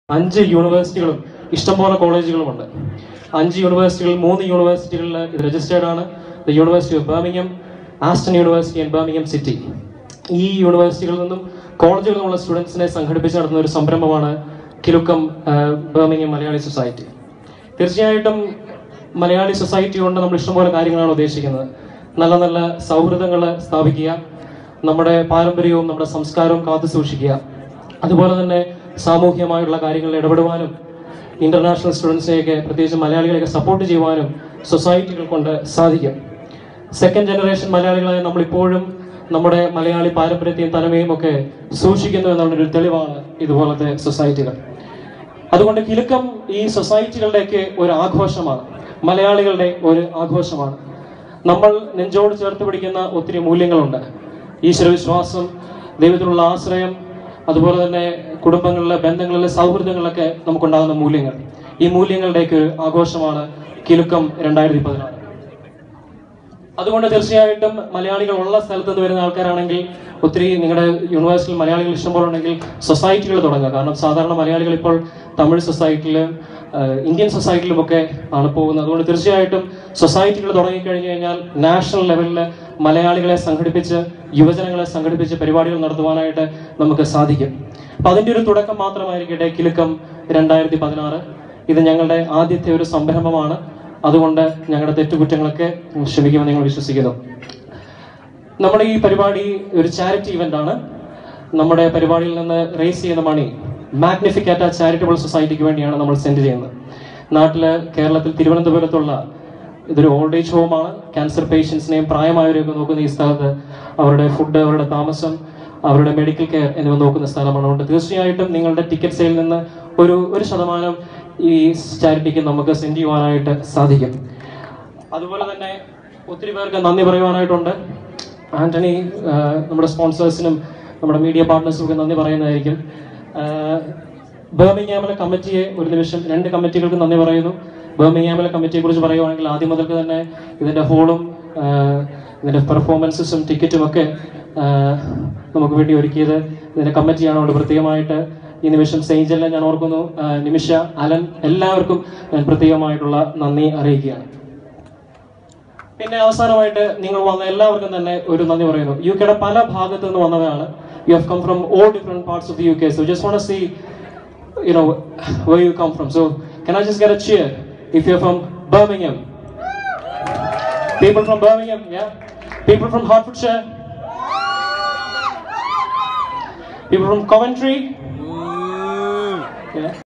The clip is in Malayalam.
അഞ്ച് യൂണിവേഴ്സിറ്റികളും ഇഷ്ടംപോലെ കോളേജുകളുമുണ്ട് അഞ്ച് യൂണിവേഴ്സിറ്റികളിൽ മൂന്ന് യൂണിവേഴ്സിറ്റികളിൽ ഇത് രജിസ്റ്റേർഡ് ആണ് the university of Birmingham Aston university and Birmingham city ഈ യൂണിവേഴ്സിറ്റികളിൽ നിന്നും കോളേജുകളിൽ നിന്നുള്ള സ്റ്റുഡൻസിനെ സംഘടിപ്പിച്ച് നടത്തുന്ന ഒരു സംരംഭമാണ് കിലുക്കം ബർമിംഗം മലയാളി സൊസൈറ്റി തീർച്ചയായിട്ടും മലയാളി സൊസൈറ്റി കൊണ്ട് നമ്മൾ ഇഷ്ടംപോലെ കാര്യങ്ങളാണ് ഉദ്ദേശിക്കുന്നത് നല്ല നല്ല സൗഹൃദങ്ങൾ സ്ഥാപിക്കുക നമ്മുടെ പാരമ്പര്യവും നമ്മുടെ സംസ്കാരവും കാത്തു സൂക്ഷിക്കുക അതുപോലെ തന്നെ സാമൂഹ്യമായുള്ള കാര്യങ്ങളിൽ ഇടപെടുവാനും ഇന്റർനാഷണൽ സ്റ്റുഡൻസിനെയൊക്കെ പ്രത്യേകിച്ച് മലയാളികളെയൊക്കെ സപ്പോർട്ട് ചെയ്യുവാനും സൊസൈറ്റികൾ കൊണ്ട് സാധിക്കും സെക്കൻഡ് ജനറേഷൻ മലയാളികളായ നമ്മളിപ്പോഴും നമ്മുടെ മലയാളി പാരമ്പര്യത്തെയും തനിമയും ഒക്കെ സൂക്ഷിക്കുന്നു എന്നുള്ളൊരു തെളിവാണ് ഇതുപോലത്തെ സൊസൈറ്റികൾ അതുകൊണ്ട് കിലുക്കം ഈ സൊസൈറ്റികളുടെയൊക്കെ ഒരു ആഘോഷമാണ് മലയാളികളുടെ ഒരു ആഘോഷമാണ് നമ്മൾ നെഞ്ചോട് ചേർത്ത് പിടിക്കുന്ന ഒത്തിരി മൂല്യങ്ങളുണ്ട് ഈശ്വരവിശ്വാസം ദൈവത്തിലുള്ള ആശ്രയം അതുപോലെ തന്നെ കുടുംബങ്ങളിലെ ബന്ധങ്ങളിലെ സൗഹൃദങ്ങളിലൊക്കെ നമുക്കുണ്ടാകുന്ന മൂല്യങ്ങൾ ഈ മൂല്യങ്ങളുടെയൊക്കെ ഒരു ആഘോഷമാണ് കിലുക്കം രണ്ടായിരത്തി പതിനാറ് അതുകൊണ്ട് തീർച്ചയായിട്ടും മലയാളികൾ ഉള്ള സ്ഥലത്ത് നിന്ന് വരുന്ന ആൾക്കാരാണെങ്കിൽ ഒത്തിരി നിങ്ങളുടെ യൂണിവേഴ്സിറ്റിയിൽ മലയാളികൾ ഇഷ്ടംപോലെ ഉണ്ടെങ്കിൽ സൊസൈറ്റികൾ തുടങ്ങുക കാരണം സാധാരണ മലയാളികൾ ഇപ്പോൾ തമിഴ് സൊസൈറ്റിയിലും ഇന്ത്യൻ സൊസൈറ്റിയിലുമൊക്കെ ആണ് പോകുന്നത് അതുകൊണ്ട് തീർച്ചയായിട്ടും സൊസൈറ്റികൾ തുടങ്ങിക്കഴിഞ്ഞു കഴിഞ്ഞാൽ നാഷണൽ ലെവലിൽ മലയാളികളെ സംഘടിപ്പിച്ച് യുവജനങ്ങളെ സംഘടിപ്പിച്ച് പരിപാടികൾ നടത്തുവാനായിട്ട് നമുക്ക് സാധിക്കും അപ്പൊ അതിന്റെ ഒരു തുടക്കം മാത്രമായിരിക്കട്ടെ കിലുക്കം രണ്ടായിരത്തി പതിനാറ് ഇത് ഞങ്ങളുടെ ആദ്യത്തെ ഒരു സംരംഭമാണ് അതുകൊണ്ട് ഞങ്ങളുടെ തെറ്റുകുറ്റങ്ങളൊക്കെ ക്ഷമിക്കുമെന്ന് ഞങ്ങൾ വിശ്വസിക്കുന്നു നമ്മുടെ ഈ പരിപാടി ഒരു ചാരിറ്റി ഇവന്റ് ആണ് നമ്മുടെ പരിപാടിയിൽ നിന്ന് റേസ് ചെയ്യുന്ന മണി മാഗ്നിഫിക്കാറ്റ ചാരിറ്റബിൾ സൊസൈറ്റിക്ക് വേണ്ടിയാണ് നമ്മൾ സെൻഡ് ചെയ്യുന്നത് നാട്ടില് കേരളത്തിൽ തിരുവനന്തപുരത്തുള്ള ഇതൊരു ഓൾഡ് ഏജ് ഹോമാണ് ക്യാൻസർ പേഷ്യൻസിനെയും പ്രായമായവരെയൊക്കെ നോക്കുന്ന ഈ സ്ഥലത്ത് അവരുടെ ഫുഡ് അവരുടെ താമസം അവരുടെ മെഡിക്കൽ കെയർ എന്നിവ നോക്കുന്ന സ്ഥലമാണ് അതുകൊണ്ട് തീർച്ചയായിട്ടും നിങ്ങളുടെ ടിക്കറ്റ് സെയിൽ നിന്ന് ഒരു ഒരു ശതമാനം ഈ ചാരിറ്റിക്ക് നമുക്ക് സെൻഡ് ചെയ്യുവാനായിട്ട് സാധിക്കും അതുപോലെ തന്നെ ഒത്തിരി പേർക്ക് നന്ദി പറയുവാനായിട്ടുണ്ട് ആന്റണി ആ, നമ്മുടെ സ്പോൺസേഴ്സിനും നമ്മുടെ മീഡിയ പാർട്ട്നേഴ്സിനും ഒക്കെ നന്ദി പറയുന്നതായിരിക്കും ബേമിംഗ്ഹാമിലെ കമ്മിറ്റിയെ ഒരു നിമിഷം രണ്ട് കമ്മിറ്റികൾക്ക് നന്ദി പറയുന്നു ബേമിംഗ്ഹാമിലെ കമ്മിറ്റിയെ കുറിച്ച് പറയുവാണെങ്കിൽ ആദ്യം മുതൽക്ക് തന്നെ ഇതിന്റെ ഹോളും ഇതിന്റെ പെർഫോമൻസസും ടിക്കറ്റും ഒക്കെ ആ, നമുക്ക് വേണ്ടി ഒരുക്കിയത് ഇതിന്റെ കമ്മിറ്റിയാണ് അതുകൊണ്ട് പ്രത്യേകമായിട്ട് ഈ നിമിഷം സെയിഞ്ചലിനെ ഞാൻ ഓർക്കുന്നു ആ, നിമിഷ അലൻ എല്ലാവർക്കും ഞാൻ പ്രത്യേകമായിട്ടുള്ള നന്ദി അറിയിക്കുകയാണ് പിന്നെ അവസാനമായിട്ട് നിങ്ങൾ വന്ന എല്ലാവർക്കും തന്നെ ഒരു നന്ദി പറയുന്നു യു കെയുടെ പല ഭാഗത്തു നിന്ന് വന്നവരാണ് you have come from all different parts of the UK so just want വോണ്ട് സീ you know where you come from. So can I just get a cheer if you're from Birmingham? People from Birmingham, yeah. People from Hertfordshire. People from Coventry. Yeah.